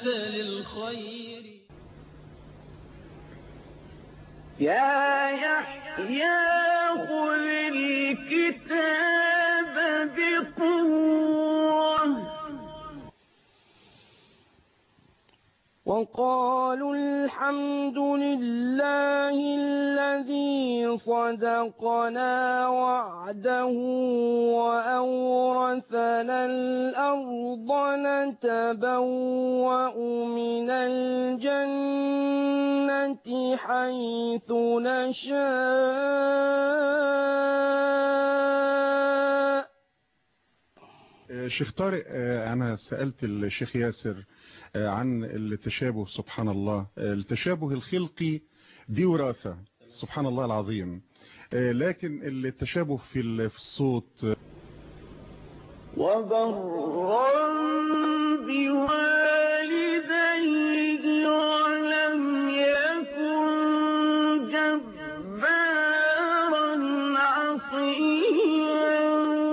مثل الخير يا يحيى خذ الكتاب بقوة وقالوا الحمد لله الذي صدقنا وعده وأورثنا الأرض نتبوأ من الجنة حيث نشاء شيخ طارق أنا سألت الشيخ ياسر عن التشابه سبحان الله التشابه الخلقي دي وراثة سبحان الله العظيم لكن التشابه في في الصوت وبرا بوالديه ولم يكن جبارا عصيا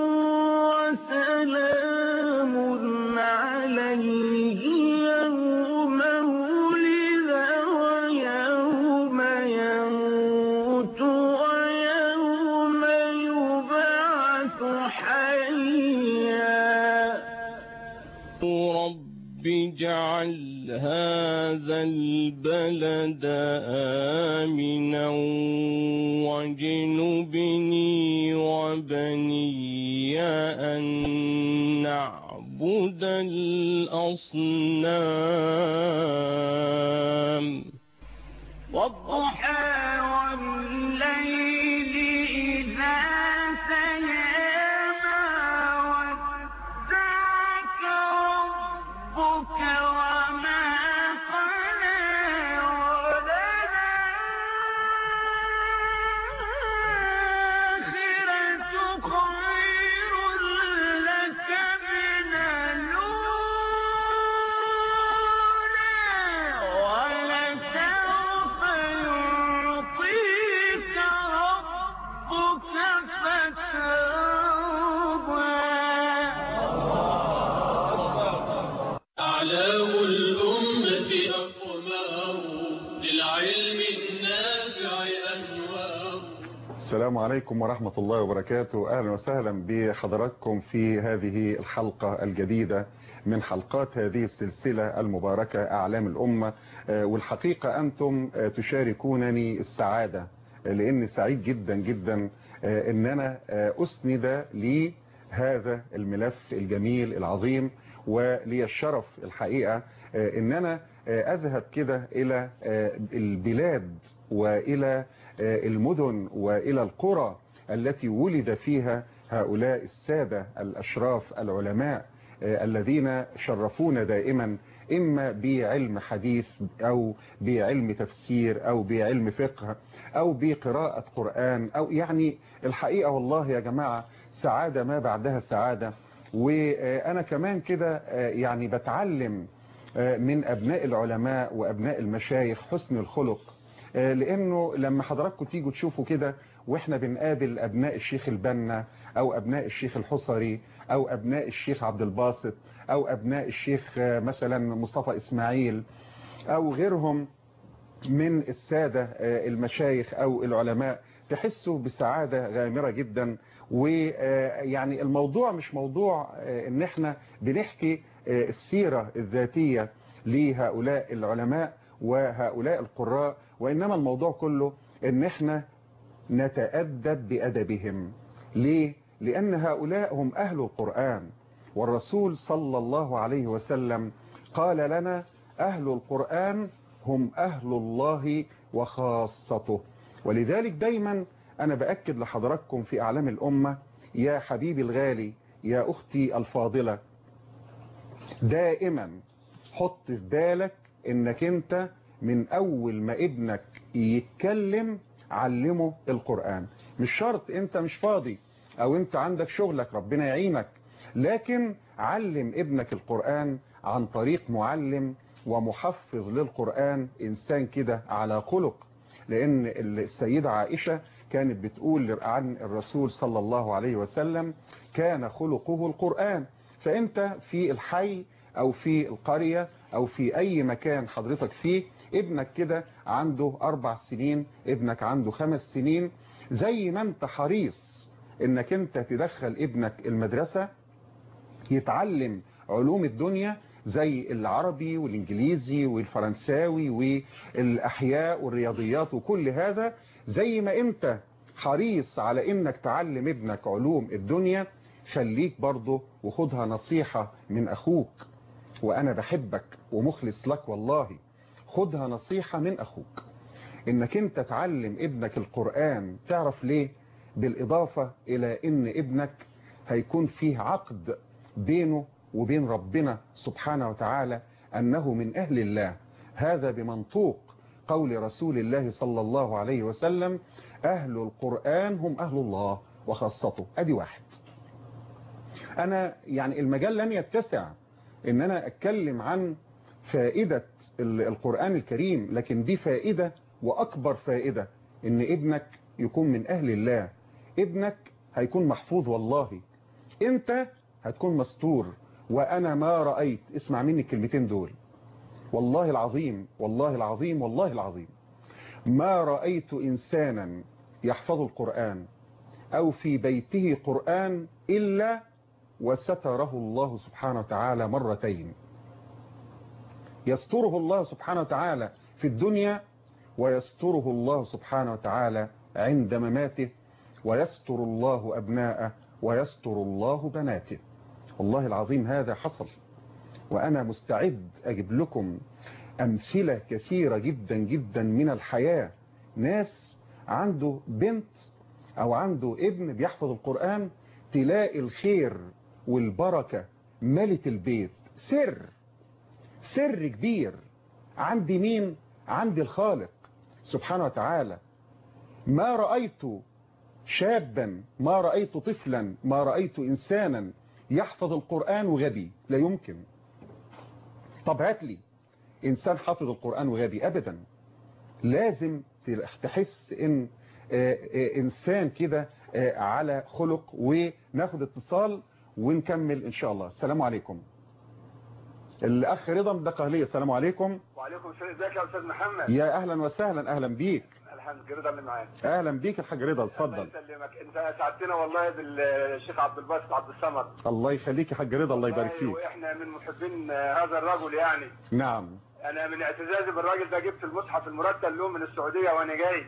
وسلام عليه يوم ولد ويوم يموت ويوم يبعث حيا رب اجعل هذا البلد آمنا واجنبني وبني أن نعبد الأصنام والضحى والليل إذا سجى ما ودعك ربك وما قلى وللآخرة خير لك من الأولى ولسوف يعطيك ربك فترضى أعلام الأمة أقمار للعلم النافع أنوار السلام عليكم ورحمة الله وبركاته أهلا وسهلا بحضراتكم في هذه الحلقة الجديدة من حلقات هذه السلسلة المباركة أعلام الأمة آه، والحقيقة أنتم آه، تشاركونني السعادة آه، لأني سعيد جدا جدا آه، أن أنا آه، أسند لي هذا الملف الجميل العظيم ولي الشرف الحقيقة آه، ان انا آه، اذهب كده الى آه، البلاد والى آه، المدن والى القرى التي ولد فيها هؤلاء السادة الاشراف العلماء آه، الذين شرفونا دائما اما بعلم حديث او بعلم تفسير او بعلم فقه او بقراءة قرآن او يعني الحقيقة والله يا جماعة سعادة ما بعدها سعادة وانا كمان كده آه، يعني بتعلم آه، من ابناء العلماء وابناء المشايخ حسن الخلق آه، لانه لما حضراتكم تيجوا تشوفوا كده واحنا بنقابل ابناء الشيخ البنا او ابناء الشيخ الحصري او ابناء الشيخ عبد الباسط او ابناء الشيخ آه، مثلا مصطفى اسماعيل او غيرهم من السادة آه، المشايخ او العلماء تحسوا بسعادة غامرة جدا ويعني الموضوع مش موضوع آه، ان احنا بنحكي آه، السيرة الذاتية لهؤلاء العلماء وهؤلاء القراء وانما الموضوع كله ان احنا نتأدب بأدبهم ليه؟ لأن هؤلاء هم أهل القرآن والرسول صلى الله عليه وسلم قال لنا أهل القرآن هم أهل الله وخاصته ولذلك دايما أنا بأكد لحضراتكم في أعلام الأمة يا حبيبي الغالي يا أختي الفاضلة دائما حط في بالك انك انت من اول ما ابنك يتكلم علمه القرآن مش شرط انت مش فاضي او انت عندك شغلك ربنا يعينك لكن علم ابنك القرآن عن طريق معلم ومحفظ للقرآن انسان كده على خلق لان السيدة عائشة كانت بتقول عن الرسول صلى الله عليه وسلم كان خلقه القرآن فانت في الحي او في القرية او في اي مكان حضرتك فيه ابنك كده عنده اربع سنين ابنك عنده خمس سنين زي ما انت حريص انك انت تدخل ابنك المدرسة يتعلم علوم الدنيا زي العربي والانجليزي والفرنساوي والاحياء والرياضيات وكل هذا زي ما انت حريص على انك تعلم ابنك علوم الدنيا خليك برضه وخدها نصيحة من اخوك وانا بحبك ومخلص لك والله خدها نصيحة من اخوك انك انت تعلم ابنك القرآن تعرف ليه بالاضافة الى ان ابنك هيكون فيه عقد بينه وبين ربنا سبحانه وتعالى انه من اهل الله هذا بمنطوق قول رسول الله صلى الله عليه وسلم اهل القرآن هم اهل الله وخاصته ادي واحد انا يعني المجال لن يتسع ان انا اتكلم عن فائدة القرآن الكريم لكن دي فائدة واكبر فائدة ان ابنك يكون من اهل الله ابنك هيكون محفوظ والله انت هتكون مستور وانا ما رأيت اسمع مني الكلمتين دول والله العظيم والله العظيم والله العظيم ما رأيت انسانا يحفظ القرآن او في بيته قرآن الا وستره الله سبحانه وتعالى مرتين يستره الله سبحانه وتعالى في الدنيا ويستره الله سبحانه وتعالى عند مماته ويستر الله أبناءه ويستر الله بناته والله العظيم هذا حصل وأنا مستعد أجيب لكم أمثلة كثيرة جدا جدا من الحياة ناس عنده بنت أو عنده ابن بيحفظ القرآن تلاقي الخير والبركة ملت البيت سر سر كبير عندي مين عندي الخالق سبحانه وتعالى ما رأيت شابا ما رأيت طفلا ما رأيت إنسانا يحفظ القرآن وغبي لا يمكن طب هات لي إنسان حافظ القرآن وغبي أبدا لازم تحس إن إنسان كده على خلق وناخد اتصال ونكمل إن شاء الله السلام عليكم الأخ رضا من دقهلية السلام عليكم وعليكم السلام ازيك يا استاذ محمد يا أهلا وسهلا أهلا بيك الحمد رضا اللي معاك أهلا بيك الحاج رضا الله اتفضل يسلمك انت سعدتنا والله بالشيخ عبد الباسط عبد الصمد الله يخليك يا حاج رضا الله يبارك فيك واحنا من محبين هذا الرجل يعني نعم انا من اعتزازي بالراجل ده جبت المصحف المرتل له من السعوديه وانا جاي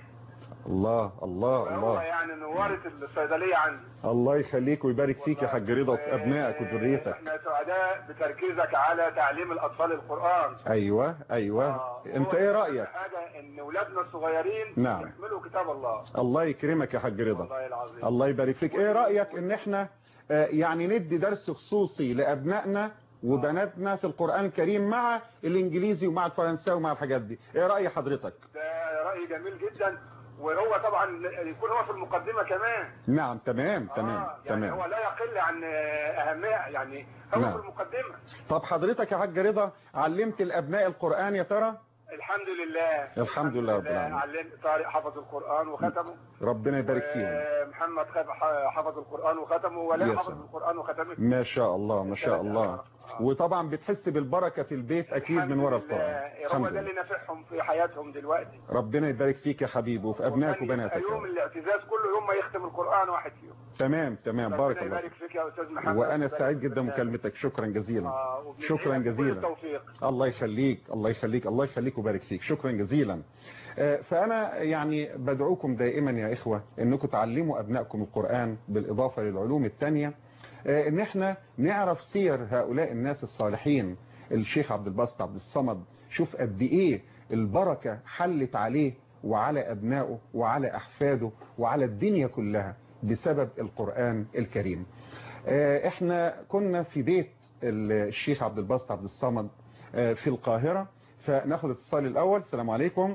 الله الله هو الله يعني نورت الصيدليه عندي الله يخليك ويبارك فيك يا حاج رضا وفي أبنائك وذريتك احنا سعداء بتركيزك على تعليم الاطفال القران أيوة أيوة آه، أنت هو إيه أهم رأيك حاجه ان اولادنا الصغيرين نعم. يحملوا كتاب الله الله يكرمك يا حاج رضا والله العظيم الله يبارك فيك ايه رأيك ان احنا آه، يعني ندي درس خصوصي لأبنائنا وبناتنا في القرآن الكريم مع الانجليزي ومع الفرنساوي ومع الحاجات دي ايه رأي حضرتك ده رأي جميل جدا وهو طبعا يكون هو في المقدمة كمان نعم تمام تمام آه يعني هو تمام لا يقل عن أهمية يعني هو نعم. في المقدمة طب حضرتك يا حاج رضا علمت الأبناء القرآن يا ترى الحمد لله الحمد لله رب العالمين. علمت طارق حفظ القرآن وختمه ربنا يبارك فيهم محمد حفظ القرآن وختمه يا ولا حفظ سلام. القرآن وختمه ما شاء الله ما شاء الله آه. وطبعا بتحس بالبركة في البيت أكيد من ورا الحمد لله. القرآن هو الحمد ده لله اللي نافعهم في حياتهم دلوقتي ربنا يبارك فيك يا حبيبي وفي أبنائك وكان وبناتك يبقى يا يوم رب. الاعتزاز كله يوم ما يختم القرآن واحد فيهم تمام تمام بارك ربنا الله يبارك فيك يا أستاذ محمد وأنا ويبارك سعيد في جدا البرنامج. بمكالمتك شكرا جزيلا آه، وبندعي شكرا لك كل جزيلا. التوفيق الله يخليك الله يخليك الله يخليك وبارك فيك شكرا جزيلا آه، فأنا يعني بدعوكم دائما يا إخوة أنكم تعلموا أبنائكم القرآن بالإضافة للعلوم التانية آه، أن احنا نعرف سير هؤلاء الناس الصالحين الشيخ عبد الباسط عبد الصمد شوف قد إيه البركة حلت عليه وعلى أبنائه وعلى أحفاده وعلى الدنيا كلها بسبب القرآن الكريم آه، احنا كنا في بيت الشيخ عبد الباسط عبد الصمد آه، في القاهرة فناخد اتصال الأول السلام عليكم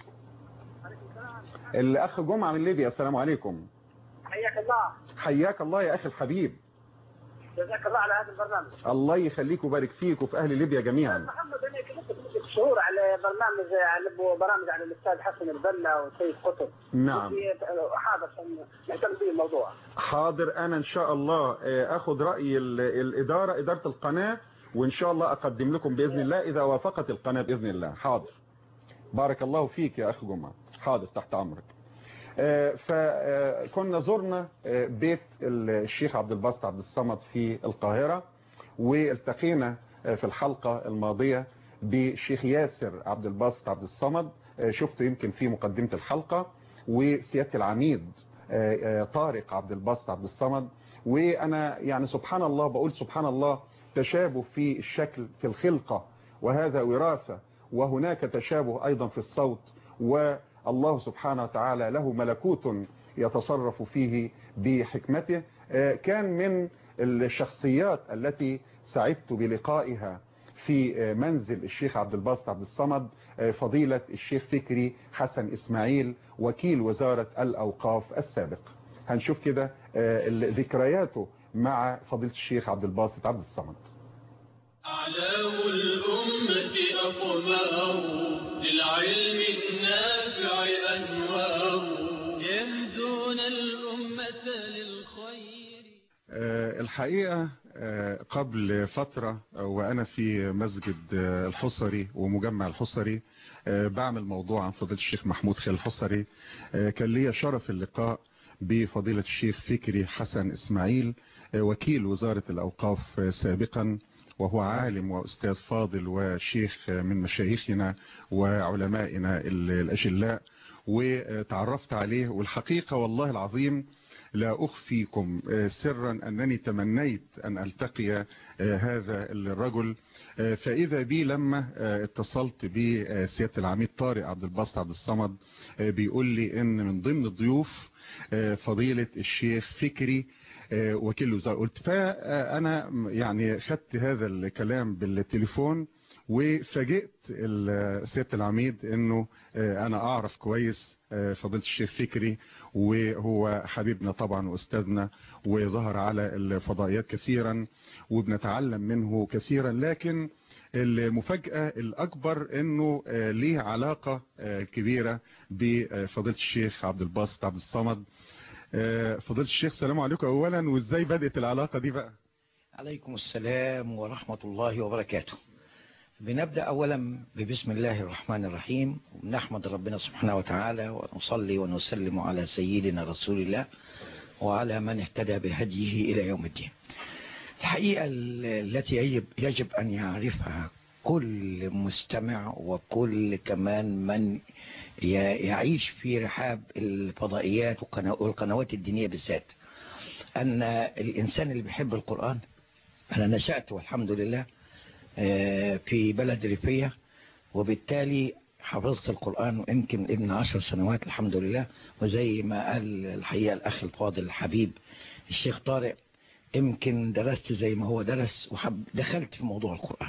الأخ جمعة من ليبيا السلام عليكم حياك الله حياك الله يا أخي الحبيب جزاك الله على هذا البرنامج الله يخليك وبارك فيك وفي أهل ليبيا جميعا محمد انا كلمت مدة شهور على برنامج على برامج على الاستاذ حسن البنا وسيد قطب نعم ودي حاضر عشان نهتم به الموضوع حاضر أنا إن شاء الله آه، أخد رأي ال- الإدارة إدارة القناة وان شاء الله اقدم لكم باذن الله اذا وافقت القناه باذن الله حاضر بارك الله فيك يا اخ جمعه حاضر تحت امرك آه، فكنا زرنا آه، بيت الشيخ عبد الباسط عبد الصمد في القاهره والتقينا آه، في الحلقه الماضيه بالشيخ ياسر عبد الباسط عبد الصمد آه، شفته يمكن في مقدمه الحلقه وسياده العميد آه، آه، طارق عبد الباسط عبد الصمد وانا يعني سبحان الله بقول سبحان الله تشابه في الشكل في الخلقة وهذا وراثة وهناك تشابه ايضا في الصوت والله سبحانه وتعالى له ملكوت يتصرف فيه بحكمته آه، كان من الشخصيات التي سعدت بلقائها في آه، منزل الشيخ عبد الباسط عبد الصمد آه، فضيلة الشيخ فكري حسن إسماعيل وكيل وزارة الأوقاف السابق هنشوف كده آه، ال- ذكرياته مع فضيلة الشيخ عبد الباسط عبد الصمد أعلام الأمة أقمار للعلم النافع أنوار يهدون الأمة للخير آه، الحقيقة آه، قبل فترة آه، وأنا في مسجد آه، الحصري ومجمع الحصري آه، بعمل موضوع عن فضيلة الشيخ محمود خير الحصري آه، كان لي شرف اللقاء بفضيلة الشيخ فكري حسن إسماعيل آه، وكيل وزارة الأوقاف آه، سابقا وهو عالم وأستاذ فاضل وشيخ آه، من مشايخنا وعلمائنا ال- الأجلاء وتعرفت عليه والحقيقة والله العظيم لا أخفيكم آه، سرا أنني تمنيت أن ألتقي آه، هذا الرجل آه، فإذا بي لما آه، اتصلت بسيادة العميد طارق عبد الباسط عبد الصمد آه، بيقول لي إن من ضمن الضيوف آه، فضيلة الشيخ فكري آه، وكيل الوزارة قلت فأنا يعني خدت هذا الكلام بالتليفون وفاجئت ال- سيادة العميد انه آه، انا اعرف كويس آه، فضيلة الشيخ فكري وهو حبيبنا طبعا واستاذنا وظهر على الفضائيات كثيرا وبنتعلم منه كثيرا لكن المفاجأة الأكبر أنه آه، ليه علاقة آه، كبيرة بفضيلة الشيخ عبد الباسط عبد الصمد آه، فضيلة الشيخ سلام عليكم أولا وإزاي بدأت العلاقة دي بقى عليكم السلام ورحمة الله وبركاته بنبدأ أولا ببسم الله الرحمن الرحيم ونحمد ربنا سبحانه وتعالى ونصلي ونسلم على سيدنا رسول الله وعلى من اهتدى بهديه إلى يوم الدين الحقيقة ال- التي يجب, يجب أن يعرفها كل مستمع وكل كمان من ي- يعيش في رحاب الفضائيات والقنا- والقنوات الدينية بالذات أن الإنسان اللي بيحب القرآن أنا نشأت والحمد لله آه، في بلد ريفية وبالتالي حفظت القرآن ويمكن ابن عشر سنوات الحمد لله وزي ما قال الحقيقة الأخ الفاضل الحبيب الشيخ طارق يمكن درست زي ما هو درس وحب دخلت في موضوع القرآن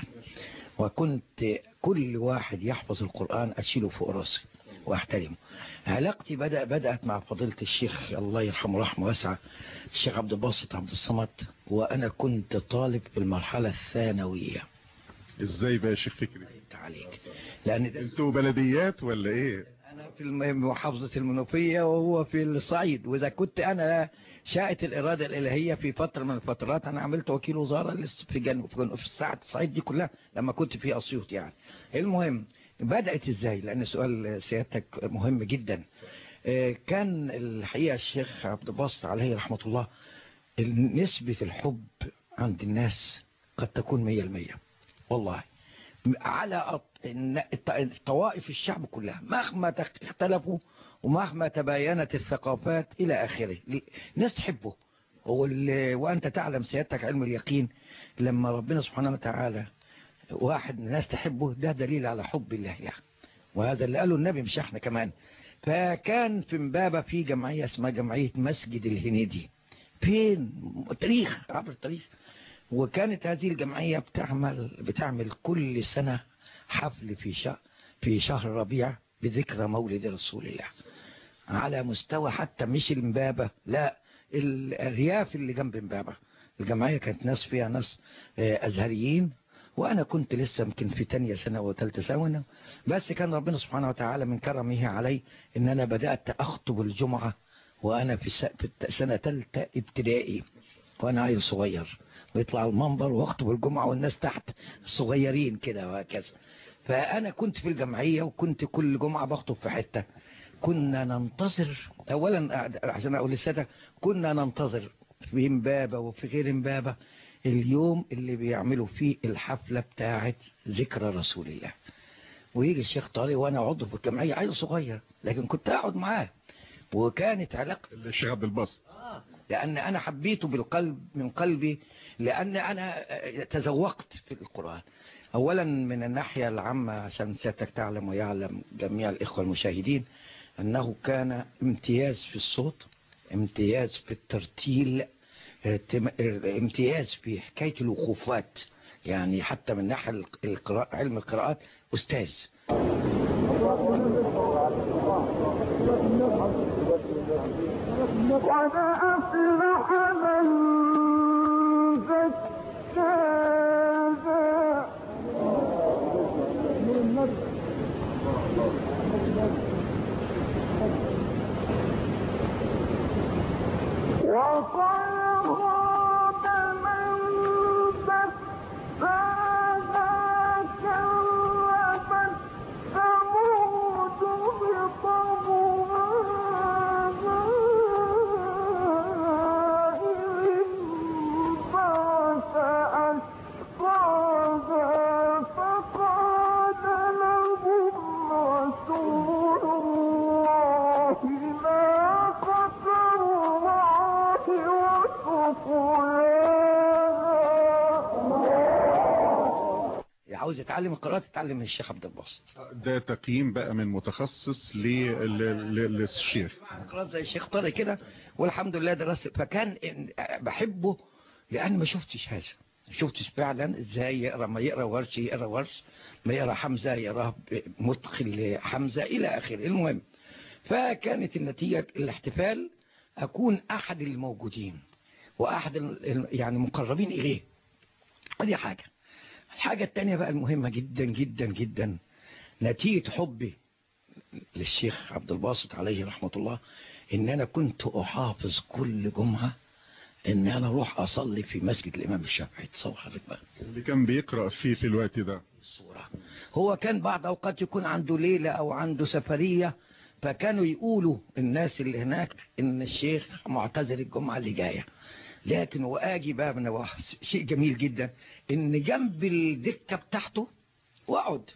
وكنت كل واحد يحفظ القرآن أشيله فوق راسي واحترمه علاقتي بدأ بدأت مع فضيلة الشيخ الله يرحمه رحمه واسعة الشيخ عبد الباسط عبد الصمد وأنا كنت طالب في المرحلة الثانوية إزاي بقى يا شيخ فكري فهمت عليك لأن ده انتوا بلديات ولا ايه أنا في الم- محافظة المنوفية وهو في الصعيد وإذا كنت أنا شاءت الإرادة الإلهية في فترة من الفترات أنا عملت وكيل وزارة لس- في جنوب في, جنوب في الساعة الصعيد دي كلها لما كنت في أسيوط يعني المهم بدأت إزاي لأن سؤال سيادتك مهم جدا آه، كان الحقيقة الشيخ عبد الباسط عليه رحمة الله نسبة الحب عند الناس قد تكون مية المية والله على أط- إن الط- طوائف الشعب كلها مهما تخ- اختلفوا ومهما تباينت الثقافات إلى آخره ل- ناس تحبه وال- وأنت تعلم سيادتك علم اليقين لما ربنا سبحانه وتعالى واحد من الناس تحبه ده دليل على حب الله له وهذا اللي قاله النبي مش احنا كمان فكان في امبابة في جمعية اسمها جمعية مسجد الهنيدي فين تاريخ عبر التاريخ وكانت هذه الجمعية بتعمل بتعمل كل سنة حفل في شهر في شهر ربيع بذكرى مولد رسول الله على مستوى حتى مش امبابة لا الارياف اللي جنب امبابة الجمعية كانت ناس فيها ناس آه، ازهريين وانا كنت لسه يمكن في تانية سنة وثالثة سنة بس كان ربنا سبحانه وتعالى من كرمه علي ان انا بدأت اخطب الجمعة وانا في الس- في الت- سنة ثالثة ابتدائي وانا عيل صغير ويطلع المنبر واخطب الجمعة والناس تحت صغيرين كده وهكذا فانا كنت في الجمعية وكنت كل جمعة بخطب في حتة كنا ننتظر اولا عشان اقول للسادة كنا ننتظر في امبابة وفي غير امبابة اليوم اللي بيعملوا فيه الحفلة بتاعة ذكرى رسول الله ويجي الشيخ طارق وانا عضو في الجمعية عيل صغير لكن كنت اقعد معاه وكانت علاقتي الشيخ عبد الباسط لأن أنا حبيته بالقلب من قلبي لأن أنا تذوقت في القرآن أولا من الناحية العامة عشان سيادتك تعلم ويعلم جميع الإخوة المشاهدين أنه كان امتياز في الصوت امتياز في الترتيل ارتم- امتياز في حكاية الوقوفات يعني حتى من ناحية القراءة علم القراءات أستاذ قد أفلح من زكاها وقد خاب من دساها كذبت ثمود بطغواها إذ انبعث أشقاها فقال لهم رسول الله ناقة الله وسقياها عاوز يتعلم القراءة تتعلم من الشيخ عبد الباسط ده تقييم بقى من متخصص لل- لل- للشيخ خلاص زي الشيخ طارق كده والحمد لله درست فكان إن- بحبه لان ما شفتش هذا ما شفتش فعلا ازاي يقرا ما يقرا ورش يقرا ورش ما يقرا حمزه يقراه مدخل لحمزه الى اخره المهم فكانت النتيجه الاحتفال اكون احد الموجودين واحد ال- ال- يعني مقربين اليه دي حاجه الحاجه الثانيه بقى المهمه جدا جدا جدا نتيجه حبي للشيخ عبد الباسط عليه رحمة الله ان انا كنت احافظ كل جمعة ان انا اروح اصلي في مسجد الامام الشافعي تصور حضرتك بقى اللي كان بيقرأ فيه في الوقت ده الصورة هو كان بعض اوقات يكون عنده ليلة او عنده سفرية فكانوا يقولوا الناس اللي هناك ان الشيخ معتذر الجمعة اللي جاية لكن واجي بقى من هو شيء جميل جدا ان جنب الدكة بتاعته واقعد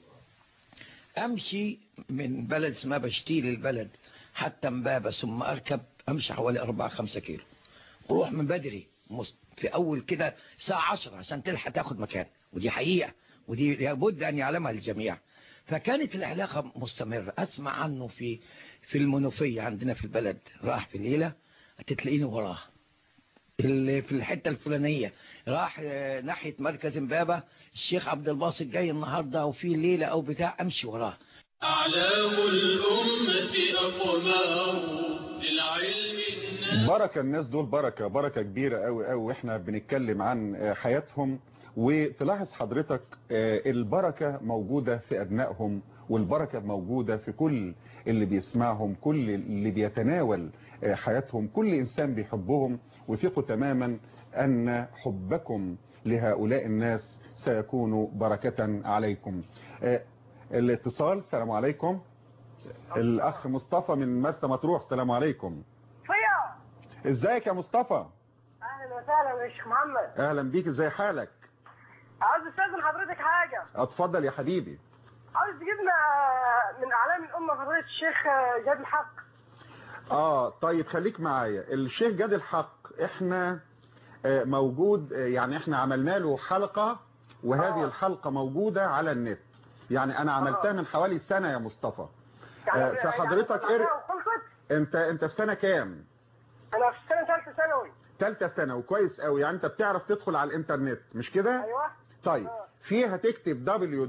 امشي من بلد اسمها بشتيل البلد حتى امبابة ثم اركب امشي حوالي 4 5 كيلو وروح من بدري مس- في اول كده الساعة 10 عشان تلحق تاخد مكان ودي حقيقة ودي لابد ان يعلمها الجميع فكانت العلاقة مستمرة اسمع عنه في في المنوفية عندنا في البلد راح في الليلة هتتلاقيني وراه اللي في الحتة الفلانية راح آه، ناحية مركز امبابة الشيخ عبد الباسط جاي النهاردة او في ليلة او بتاع امشي وراه أعلام الأمة أقمار للعلم النافع بركة الناس دول بركة بركة كبيرة قوي قوي واحنا بنتكلم عن آه، حياتهم وتلاحظ حضرتك آه، البركة موجودة في أبنائهم والبركة موجودة في كل اللي بيسمعهم كل اللي بيتناول آه، حياتهم كل إنسان بيحبهم وثقوا تماما أن حبكم لهؤلاء الناس سيكون بركة عليكم آه، الاتصال السلام عليكم الأخ مصطفى من مرسى مطروح السلام عليكم فيا ازيك يا مصطفى اهلا وسهلا يا شيخ محمد اهلا بيك ازاي حالك عاوز استاذن حضرتك حاجه اتفضل يا حبيبي عاوز تجيبنا من اعلام الامه فضيله الشيخ جاد الحق اه طيب خليك معايا الشيخ جاد الحق احنا آه، موجود آه، يعني احنا عملنا له حلقة وهذه آه. الحلقة موجودة على النت يعني انا عملتها من حوالي سنة يا مصطفى آه، فحضرتك يعني إر... خلصت انت انت في سنة كام انا في السنه ثالثه ثانوي تالتة سنة وكويس قوي يعني انت بتعرف تدخل على الانترنت مش كده ايوه طيب آه. فيها تكتب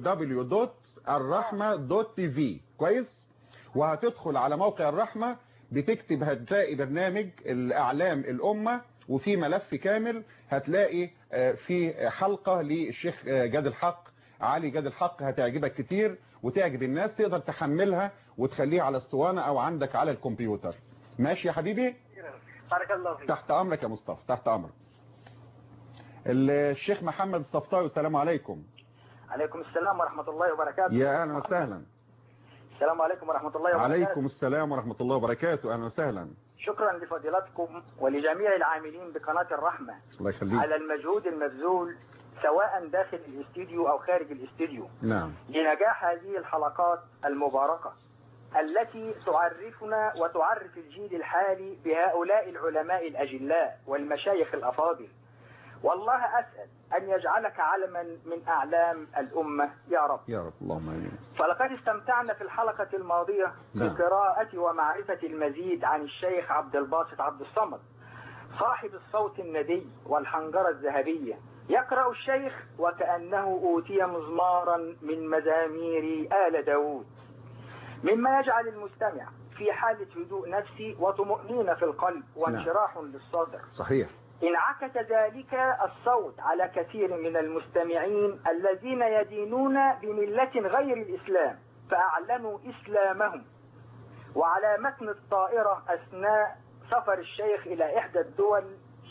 www.الرحمة.tv كويس وهتدخل على موقع الرحمة بتكتب هتلاقي برنامج الأعلام الأمة وفي ملف كامل هتلاقي آه، في حلقة للشيخ آه، جاد الحق علي جاد الحق هتعجبك كتير وتعجب الناس تقدر تحملها وتخليها على اسطوانة أو عندك على الكمبيوتر ماشي يا حبيبي بارك الله فيك تحت امرك يا مصطفى تحت امرك الشيخ محمد الصفطاوي السلام عليكم عليكم السلام ورحمة الله وبركاته يا اهلا وسهلا السلام عليكم ورحمة الله وبركاته عليكم السلام ورحمة الله وبركاته اهلا وسهلا شكرا لفضيلتكم ولجميع العاملين بقناة الرحمة الله يخليك على المجهود المبذول سواء داخل الاستديو أو خارج الاستديو نعم لنجاح هذه الحلقات المباركة التي تعرفنا وتعرف الجيل الحالي بهؤلاء العلماء الأجلاء والمشايخ الأفاضل والله أسأل أن يجعلك علما من أعلام الأمة يا رب يا رب اللهم امين فلقد استمتعنا في الحلقة الماضية نعم. بقراءة ومعرفة المزيد عن الشيخ عبد الباسط عبد الصمد صاحب الصوت الندي والحنجرة الذهبية يقرأ الشيخ وكأنه أوتي مزمارا من مزامير آل داود مما يجعل المستمع في حالة هدوء نفسي وطمأنينة في القلب وانشراح للصدر صحيح انعكس ذلك الصوت على كثير من المستمعين الذين يدينون بملة غير الإسلام فأعلنوا إسلامهم وعلى متن الطائرة أثناء سفر الشيخ إلى إحدى الدول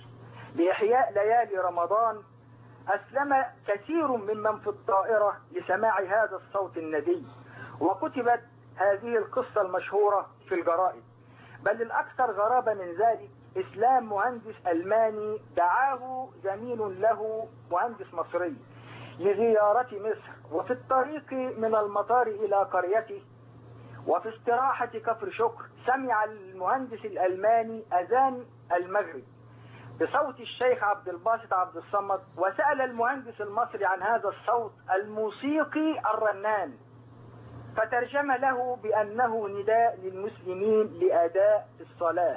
لإحياء ليالي رمضان أسلم كثير ممن في الطائرة لسماع هذا الصوت الندي وكتبت هذه القصة المشهورة في الجرائد بل الأكثر غرابة من ذلك إسلام مهندس ألماني دعاه زميل له مهندس مصري لزيارة مصر وفي الطريق من المطار إلى قريته وفي استراحة كفر شكر سمع المهندس الألماني أذان المغرب بصوت الشيخ عبد الباسط عبد الصمد وسأل المهندس المصري عن هذا الصوت الموسيقي الرنان فترجم له بأنه نداء للمسلمين لأداء الصلاة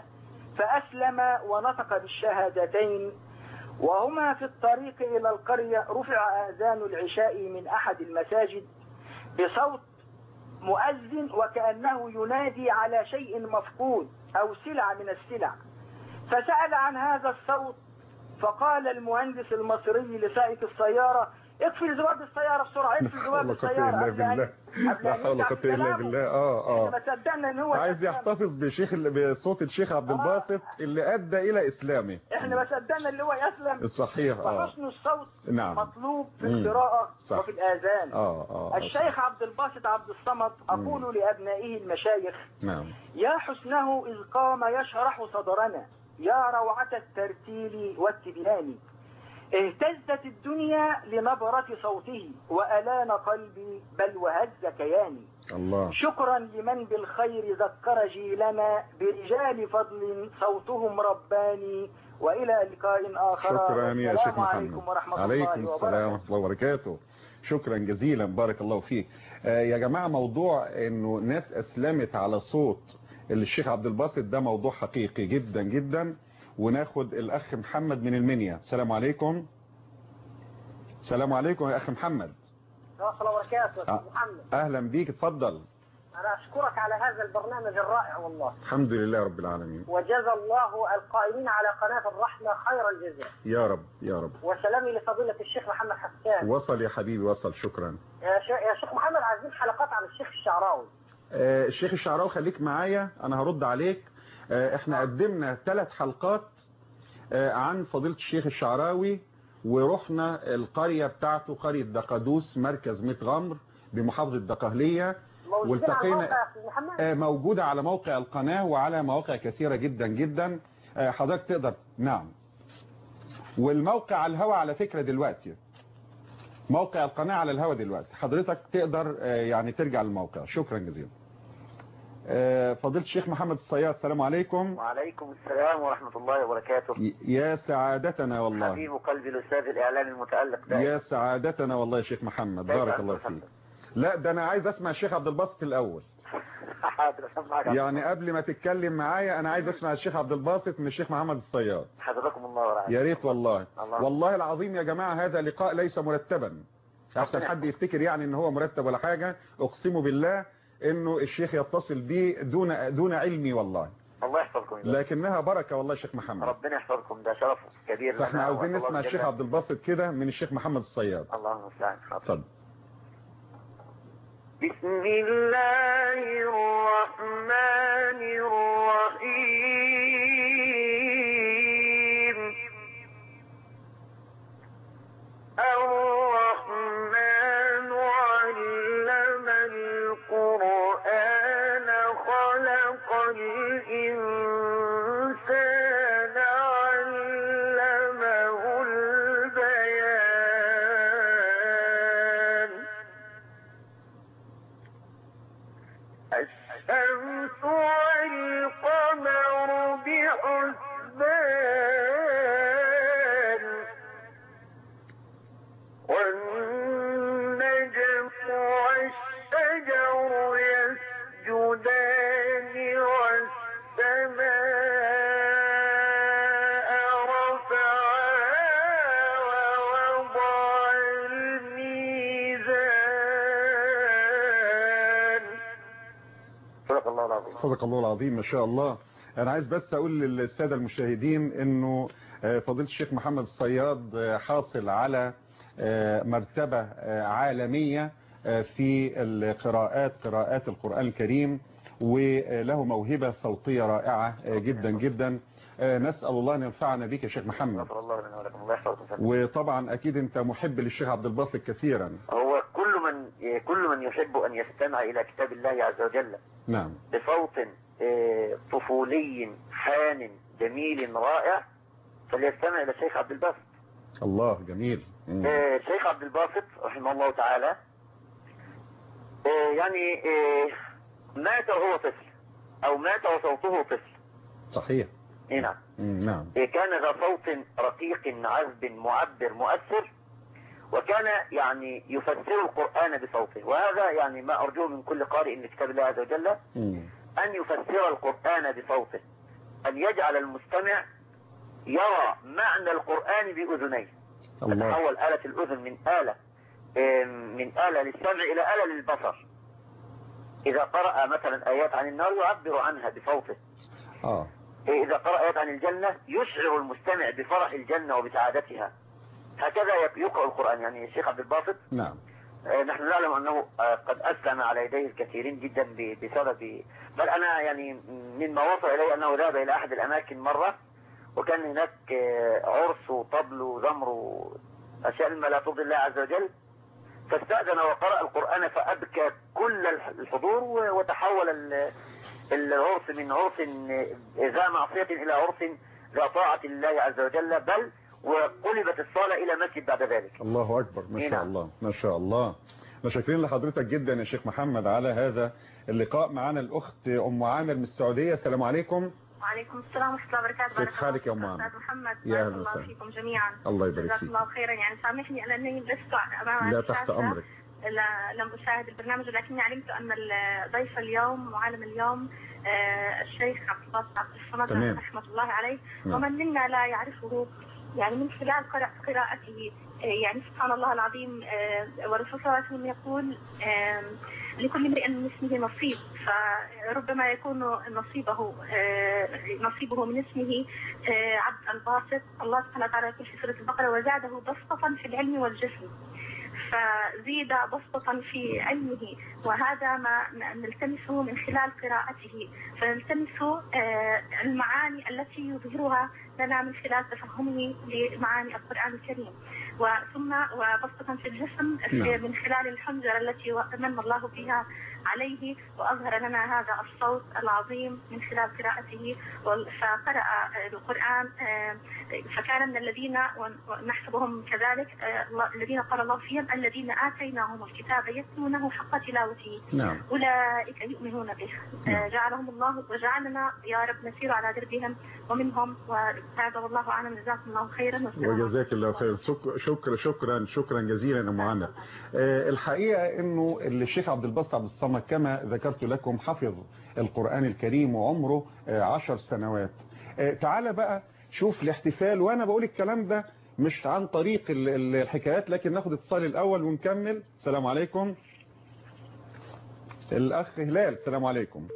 فأسلم ونطق بالشهادتين وهما في الطريق إلى القرية رفع آذان العشاء من أحد المساجد بصوت مؤذن وكأنه ينادي على شيء مفقود أو سلع من السلع فسأل عن هذا الصوت فقال المهندس المصري لسائق السيارة اقفل زواج السيارة بسرعة اقفل زواج السيارة لا بالله لا حول ولا قوة الا بالله اه اه ما صدقنا ان هو عايز يحتفظ بشيخ بصوت الشيخ عبد الباسط اللي ادى الى اسلامه احنا ما صدقنا اللي هو يسلم صحيح اه وحسن الصوت نعم. مطلوب في مم. القراءة صح. وفي الآذان اه اه الشيخ عبد الباسط عبد الصمد أقول لأبنائه المشايخ نعم يا حسنه إذ قام يشرح صدرنا يا روعة الترتيل والتبيان اهتزت الدنيا لنبرة صوته وألان قلبي بل وهز كياني الله شكرا لمن بالخير ذكر جيلنا برجال فضل صوتهم رباني وإلى لقاء آخر شكرا يا والسلام شيخ محمد عليكم ورحمة عليكم الله السلام وبركاته ورحمة الله وبركاته شكرا جزيلا بارك الله فيك آه يا جماعة موضوع انه ناس اسلمت على صوت الشيخ عبد الباسط ده موضوع حقيقي جدا جدا وناخد الاخ محمد من المنيا السلام عليكم السلام عليكم يا اخ محمد ورحمة الله وبركاته آه. أستاذ محمد اهلا بيك اتفضل أنا أشكرك على هذا البرنامج الرائع والله الحمد لله رب العالمين وجزى الله القائمين على قناة الرحمة خير الجزاء يا رب يا رب وسلامي لفضيلة الشيخ محمد حسان وصل يا حبيبي وصل شكرا يا شيخ, يا شيخ محمد عايزين حلقات عن الشيخ الشعراوي آه، الشيخ الشعراوي خليك معايا انا هرد عليك آه، احنا قدمنا ثلاث حلقات آه، عن فضيلة الشيخ الشعراوي ورحنا القرية بتاعته قرية دقدوس مركز ميت غمر بمحافظة دقهلية موجودين على والتقينا- الموقع يا أستاذ محمد آه، موجودة على موقع القناة وعلى مواقع كثيرة جدا جدا آه، حضرتك تقدر نعم والموقع على الهوا على فكرة دلوقتي موقع القناة على الهوا دلوقتي حضرتك تقدر آه، يعني ترجع للموقع شكرا جزيلا آه، فضيلة الشيخ محمد الصياد السلام عليكم وعليكم السلام ورحمة الله وبركاته ي- يا سعادتنا والله حبيب قلبي الأستاذ الإعلامي المتألق ده يا سعادتنا والله يا شيخ محمد بارك الله فيك لا ده انا عايز اسمع الشيخ عبد الباسط الاول حاضر أسمعك يعني قبل ما تتكلم معايا انا عايز اسمع الشيخ عبد الباسط من الشيخ محمد الصياد حضرتكم الله ورعاية يا ريت والله الله. والله العظيم يا جماعة هذا لقاء ليس مرتبا احسن حد يفتكر يعني ان هو مرتب ولا حاجة اقسم بالله انه الشيخ يتصل بي دون دون علمي والله الله يحفظكم يا رب. لكنها بركة والله يا شيخ محمد ربنا يحفظكم ده شرف كبير فاحنا لنا عاوزين وأسأل الله نسمع الشيخ الجنة. عبد الباسط كده من الشيخ محمد الصياد الله المستعان حاضر. اتفضل بسم الله الرحمن والنجم والشجر يسجدان والسماء رفعها ووضع الميزان صدق الله العظيم صدق الله العظيم ما شاء الله انا عايز بس اقول للساده المشاهدين انه آه، فضيله الشيخ محمد الصياد آه، حاصل على آه، مرتبه آه، عالميه آه، في القراءات قراءات القران الكريم وله موهبه صوتيه رائعه آه، جدا جدا آه، نسال الله ان ينفعنا بك يا شيخ محمد غفر الله لنا ولكم الله يحفظكم فندم. وطبعا اكيد انت محب للشيخ عبد الباسط كثيرا هو كل من كل من يحب أن يستمع إلى كتاب الله عز وجل نعم بصوت آه، طفولي حان جميل رائع فليستمع إلى الشيخ عبد الباسط الله جميل مم. آه، الشيخ عبد الباسط رحمه الله تعالى آه، يعني آه، مات وهو طفل أو مات وصوته طفل صحيح إيه نعم مم، نعم آه، كان ذا صوت رقيق عذب معبر مؤثر وكان يعني يفسر القرآن بصوته وهذا يعني ما أرجوه من كل قارئ لكتاب الله عز وجل مم. أن يفسر القرآن بصوته أن يجعل المستمع يرى معنى القرآن بأذنيه الله تتحول آلة الأذن من آلة آم، من آلة للسمع إلى آلة للبصر إذا قرأ مثلا آيات عن النار يعبر عنها بصوته اه إذا قرأ آيات عن الجنة يشعر المستمع بفرح الجنة وبسعادتها هكذا يقرأ القرآن يعني الشيخ عبد الباسط نعم آه، نحن نعلم أنه آه، قد أسلم على يديه الكثيرين جدا ب- بسبب بل أنا يعني مما وصل إلي أنه ذهب إلى أحد الأماكن مرة وكان هناك آه، عرس وطبل وزمر وأشياء مما لا ترضي الله عز وجل فاستأذن وقرأ القرآن فأبكى كل الح- الحضور و- وتحول ال- العرس من عرس ذا معصية إلى عرس ذا طاعة لله عز وجل بل وقلبت الصلاة إلى مسجد بعد ذلك الله أكبر ما إيه شاء نعم. الله ما شاء الله مشاكرين لحضرتك جدا يا شيخ محمد على هذا اللقاء معنا الأخت أم عامر من السعودية السلام عليكم وعليكم السلام ورحمة الله وبركاته كيف بارك حالك يا الله أم فيك عامر؟ أستاذ محمد يا بارك أهلا الله وسهلا. فيكم جميعا الله يبارك جزاك فيك الله خيرا يعني سامحني على أنني لست أمام لا الشاشة تحت أمرك لا لم أشاهد البرنامج ولكني علمت أن ضيف اليوم معلم اليوم آه، الشيخ عبد الباسط عبد الصمد تمام. رحمة الله عليه نعم. ومن منا لا يعرفه يعني من خلال قراء- قراءته آه، يعني سبحان الله العظيم آه، والرسول صلى الله عليه وسلم يقول آم، لكل امرئ من اسمه نصيب فربما يكون نصيبه آه، نصيبه من اسمه آه، عبد الباسط الله سبحانه وتعالى يقول في سورة البقرة وزاده بسطة في العلم والجسم فزيد بسطة في علمه وهذا ما ما نلتمسه من خلال قراءته فنلتمس آه، المعاني التي يظهرها لنا من خلال تفهمه لمعاني القرآن الكريم وثم وبسطة في الجسم في- نعم. من خلال الحنجرة التي من الله بها عليه وأظهر لنا هذا الصوت العظيم من خلال قراءته وال- فقرأ آه، القرآن آه، فكان من الذين ون- ونحسبهم كذلك آه، الله- الذين قال الله فيهم الذين آتيناهم الكتاب يتلونه حق تلاوته نعم أولئك يؤمنون به نعم. آه، جعلهم الله وجعلنا يا رب نسير على دربهم ومنهم وهذا والله أعلم جزاكم الله خيرا والسلام وجزاك الله خير شك- شكرا شكرا شكرا جزيلا يا ام عامر آه، الحقيقة انه الشيخ عبد الباسط عبد الصمد كما ذكرت لكم حفظ القرآن الكريم وعمره آه، عشر سنوات آه، تعالى بقى شوف الاحتفال وانا بقول الكلام ده مش عن طريق ال- ال- الحكايات لكن ناخد اتصال الاول ونكمل السلام عليكم الاخ هلال السلام عليكم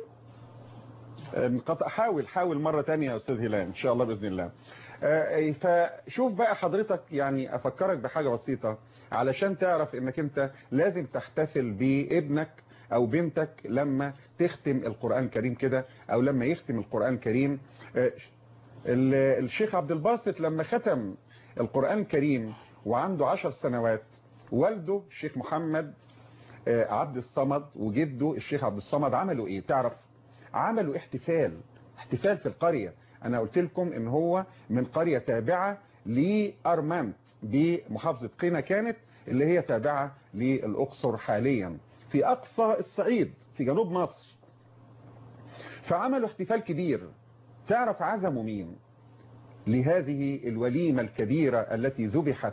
انقطع حاول حاول مرة تانية يا أستاذ هلال إن شاء الله بإذن الله آه، فشوف بقى حضرتك يعني أفكرك بحاجة بسيطة علشان تعرف إنك أنت لازم تحتفل بابنك أو بنتك لما تختم القرآن الكريم كده أو لما يختم القرآن الكريم آه، ال- الشيخ عبد الباسط لما ختم القرآن الكريم وعنده عشر سنوات والده الشيخ محمد آه، عبد الصمد وجده الشيخ عبد الصمد عملوا ايه تعرف عملوا احتفال احتفال في القرية انا قلت لكم ان هو من قرية تابعة لأرمنت بمحافظة قنا كانت اللي هي تابعة للأقصر حاليا في أقصى الصعيد في جنوب مصر فعملوا احتفال كبير تعرف عزموا مين لهذه الوليمة الكبيرة التي ذبحت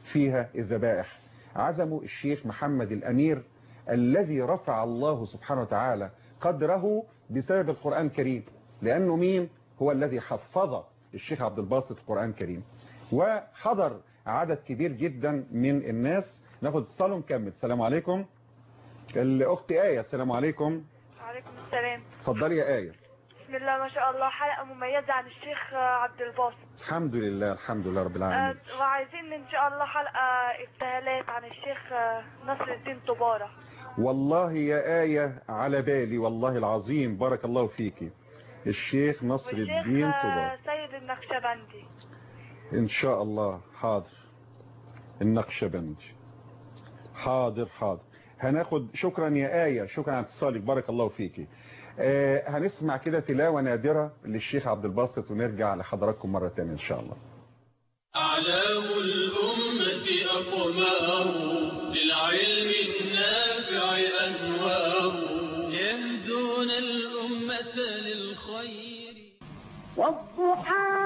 فيها الذبائح عزموا الشيخ محمد الأمير الذي رفع الله سبحانه وتعالى قدره بسبب القرآن الكريم لأنه مين هو الذي حفظ الشيخ عبد الباسط القرآن الكريم وحضر عدد كبير جدا من الناس ناخد اتصال ونكمل السلام عليكم الأخت آية السلام عليكم وعليكم السلام اتفضلي يا آية بسم الله ما شاء الله حلقة مميزة عن الشيخ عبد الباسط الحمد لله الحمد لله رب العالمين آه، وعايزين ان شاء الله حلقة ابتهالات عن الشيخ آه، نصر الدين طبارة والله يا آية على بالي والله العظيم بارك الله فيكي الشيخ نصر والشيخ الدين آه، طبار سيد النقشبندي إن شاء الله حاضر النقشبندي حاضر حاضر هناخد شكرا يا آية شكرا على اتصالك بارك الله فيكي آه هنسمع كده تلاوة نادرة للشيخ عبد الباسط ونرجع لحضراتكم مرة تانية إن شاء الله أعلام الأمة أقمار للعلم النافع أنوار يهدون الأمة للخير والضحى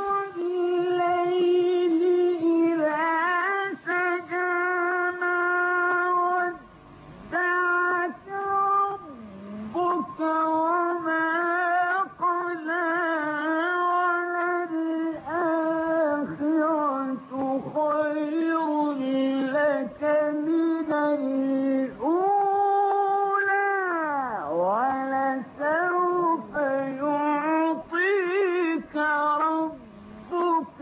والليل إذا سجى ما ودعك ربك وما قلى وللآخرة خير لك من الأولى ولسوف يعطيك ربك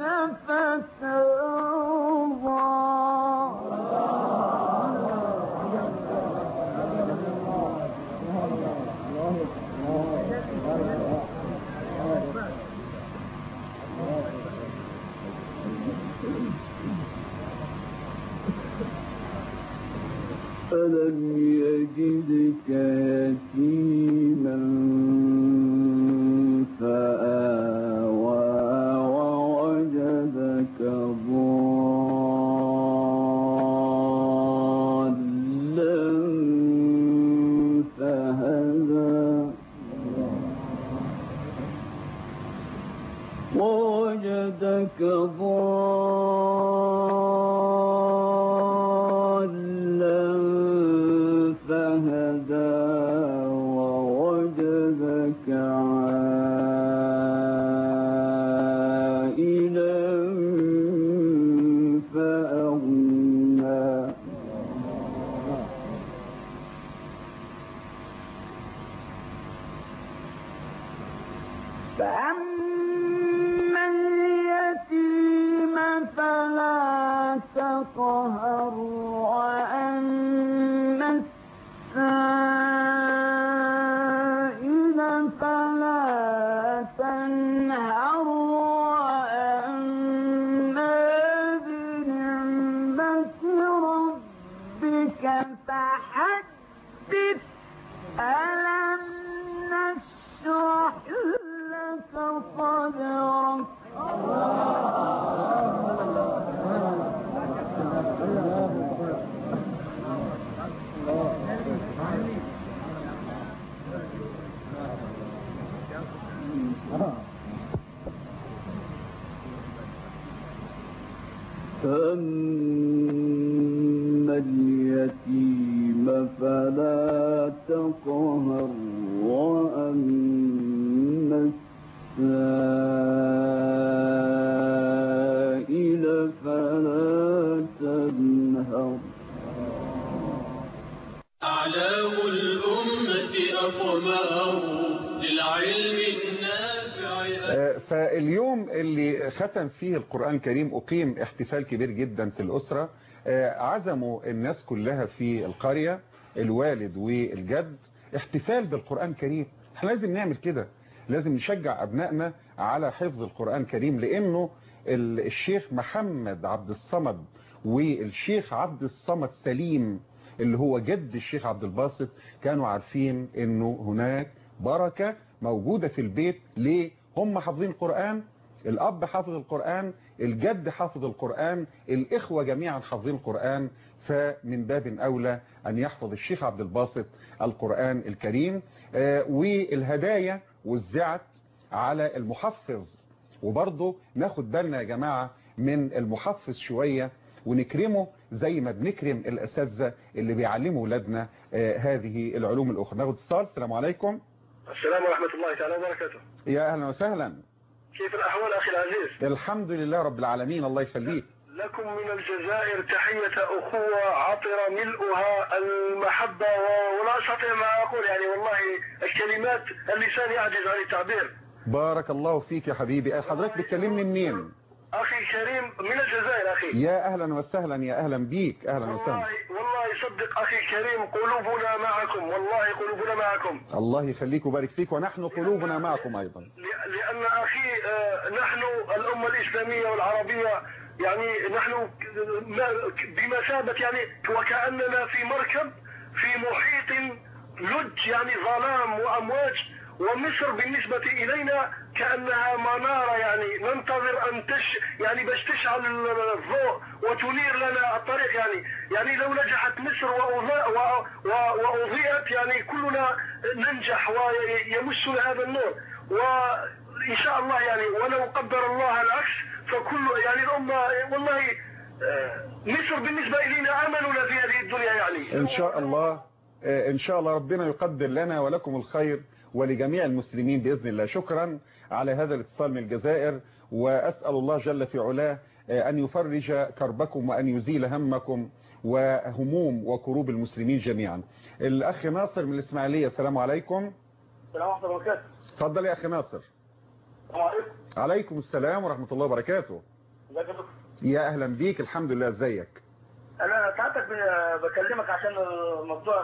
ألم يجدك يتيما فآوى ووجدك ضالا فهدى ووجدك ضالا فهدى ووجدك عائلا فأغنى فأما اليتيم فلا تقهر وأما السائل فلا تنهر وأما بنعمة ربك فحدث ألم نشرح لك صدرك فأما اليتيم فلا تقهر وأما السائل فلا تنهر أعلام الأمة أقمار للعلم النافع آه، فاليوم اللي ختم فيه القرآن الكريم أقيم احتفال كبير جدا في الأسرة آه، عزموا الناس كلها في القرية الوالد والجد احتفال بالقرآن الكريم احنا لازم نعمل كده لازم نشجع أبنائنا على حفظ القرآن الكريم لأنه ال- الشيخ محمد عبد الصمد والشيخ عبد الصمد سليم اللي هو جد الشيخ عبد الباسط كانوا عارفين انه هناك بركة موجودة في البيت ليه هم حافظين القرآن الأب حافظ القرآن الجد حافظ القرآن الإخوة جميعا حافظين القرآن فمن باب أولى أن يحفظ الشيخ عبد الباسط القرآن الكريم آه، والهدايا وزعت على المحفظ وبرضه ناخد بالنا يا جماعة من المحفظ شوية ونكرمه زي ما بنكرم الاساتذه اللي بيعلموا اولادنا آه، هذه العلوم الاخرى ناخد اتصال السلام عليكم السلام ورحمة الله تعالى وبركاته يا اهلا وسهلا كيف الأحوال أخي العزيز الحمد لله رب العالمين الله يخليك لكم من الجزائر تحية أخوة عطرة ملؤها المحبة و- ولا أستطيع ما أقول يعني والله الكلمات اللسان يعجز عن التعبير بارك الله فيك يا حبيبي حضرتك بتكلمني منين أخي كريم من الجزائر أخي يا اهلا وسهلا يا اهلا بيك اهلا وسهلا والله والله صدق أخي كريم قلوبنا معكم والله قلوبنا معكم الله يخليك ويبارك فيك ونحن قلوبنا معكم ايضا ل- لأن أخي آه، نحن الأمة الإسلامية والعربية يعني نحن ك- ما- ك- بمثابة يعني وكأننا في مركب في محيط لج يعني ظلام وأمواج ومصر بالنسبة إلينا كأنها منارة يعني ننتظر أن تش يعني باش تشعل الضوء وتنير لنا الطريق يعني يعني لو نجحت مصر وأضاء- و- و- وأضيئت يعني كلنا ننجح ويمسنا هذا النور وإن شاء الله يعني ولو قدر الله العكس فكل يعني الأمة والله آه، مصر بالنسبة إلينا أملنا في هذه الدنيا يعني ان شاء الله آه، ان شاء الله ربنا يقدر لنا ولكم الخير ولجميع المسلمين باذن الله شكرا على هذا الاتصال من الجزائر واسال الله جل في علاه آه، ان يفرج كربكم وان يزيل همكم وهموم وكروب المسلمين جميعا الاخ ناصر من الاسماعيليه السلام عليكم السلام ورحمة الله وبركاته اتفضل يا اخي ناصر السلام عليكم عليكم السلام ورحمه الله وبركاته ازيك يا دكتور يا اهلا بيك الحمد لله ازيك انا ساعتك ب- بكلمك عشان موضوع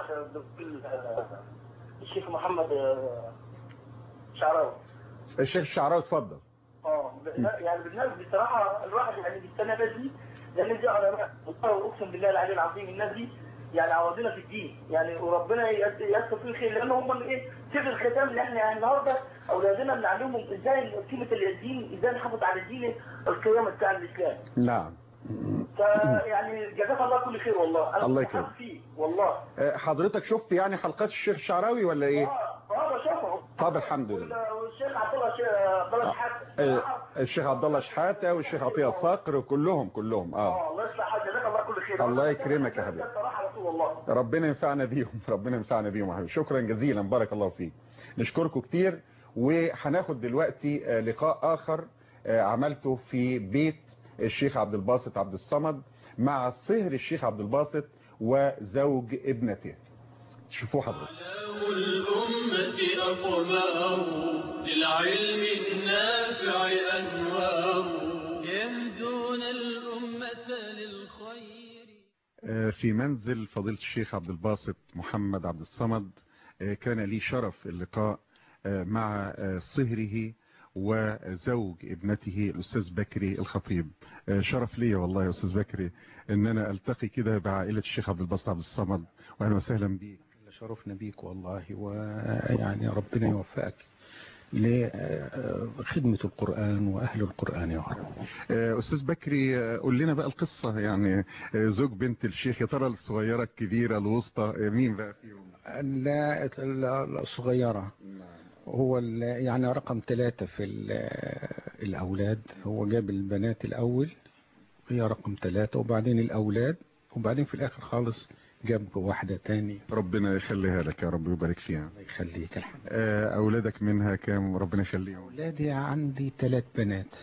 الشيخ محمد شعراوي الشيخ الشعراوي اتفضل اه ب- يعني بالناس بصراحه الواحد يعني بيستنى بدري لان دي علماء والله اقسم بالله العلي العظيم الناس دي يعني عوضنا في الدين يعني وربنا يد- ييسر فيه الخير لان هم اللي ايه سر الختام اللي احنا يعني النهارده اولادنا بنعلمهم ازاي قيمه الدين ازاي نحافظ على الدين القيامه بتاع الاسلام نعم فيعني جزاك الله كل خير والله انا الله كنت يكرمك. حاسس فيه والله آه، حضرتك شفت يعني حلقات الشيخ الشعراوي ولا ايه اه بشوفه طب الحمد لله وال- والشيخ عبد الله شيخ عبد الله شحاته آه، الشيخ عبد الله شحاته والشيخ عطيه الصقر كلهم كلهم اه اه الله يصلح حالك جزاك الله كل خير الله يكرمك يا حبيبي. بصراحه رسول الله ربنا ينفعنا بيهم ربنا ينفعنا بيهم يا حبيبي شكرا جزيلا بارك الله فيك نشكركم كتير وهناخد دلوقتي آه، لقاء اخر آه، عملته في بيت الشيخ عبد الباسط عبد الصمد مع صهر الشيخ عبد الباسط وزوج ابنته شوفوا حضرتك أعلام الأمة أقمار للعلم النافع أنوار يهدون الأمة للخير آه، في منزل فضيلة الشيخ عبد الباسط محمد عبد الصمد آه، كان لي شرف اللقاء آه، مع آه، صهره وزوج ابنته الأستاذ بكري الخطيب آه، شرف لي والله يا أستاذ بكري أن أنا ألتقي كده بعائلة الشيخ عبد الباسط عبد الصمد وأهلا وسهلا بيك شرفنا بيك والله ويعني ربنا يوفقك لخدمة القرآن وأهل القرآن يا رب آه، أستاذ بكري آه، قول لنا بقى القصة يعني آه، زوج بنت الشيخ يا ترى الصغيرة الكبيرة الوسطى آه، مين بقى فيهم لا ال- الصغيرة هو ال- يعني رقم ثلاثة في ال- الأولاد هو جاب البنات الأول هي رقم ثلاثة وبعدين الأولاد وبعدين في الآخر خالص جاب واحدة تاني ربنا يخليها لك يا رب ويبارك فيها الله يخليك الحمد آه، أولادك منها كام ربنا يخليهم أولادي عندي ثلاث بنات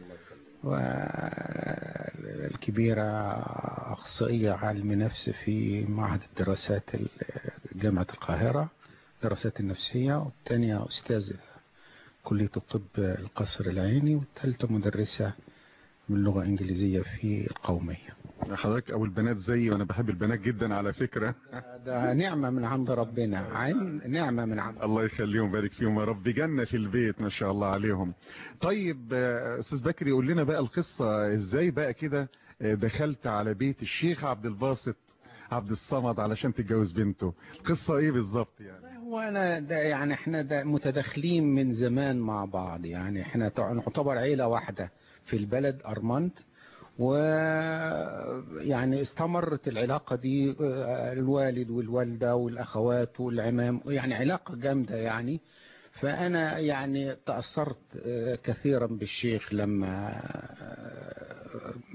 والكبيرة أخصائية علم نفس في معهد الدراسات ال- جامعة القاهرة دراسات النفسية والثانية أستاذ كلية الطب القصر العيني والثالثة مدرسة من اللغة الإنجليزية في القومية حضرتك أول بنات زيي وأنا بحب البنات جدا على فكرة ده نعمة من عند ربنا عين نعمة من عند الله يخليهم ويبارك فيهم يا رب جنة في البيت ما شاء الله عليهم طيب آه، أستاذ بكري قول لنا بقى القصة إزاي بقى كده آه، دخلت على بيت الشيخ عبد الباسط عبد الصمد علشان تتجوز بنته القصة إيه بالظبط يعني وانا ده يعني احنا ده متداخلين من زمان مع بعض يعني احنا تع- نعتبر عيلة واحدة في البلد ارمنت و يعني استمرت العلاقة دي آه، الوالد والوالدة والاخوات والعمام يعني علاقة جامدة يعني فانا يعني تأثرت آه، كثيرا بالشيخ لما آه،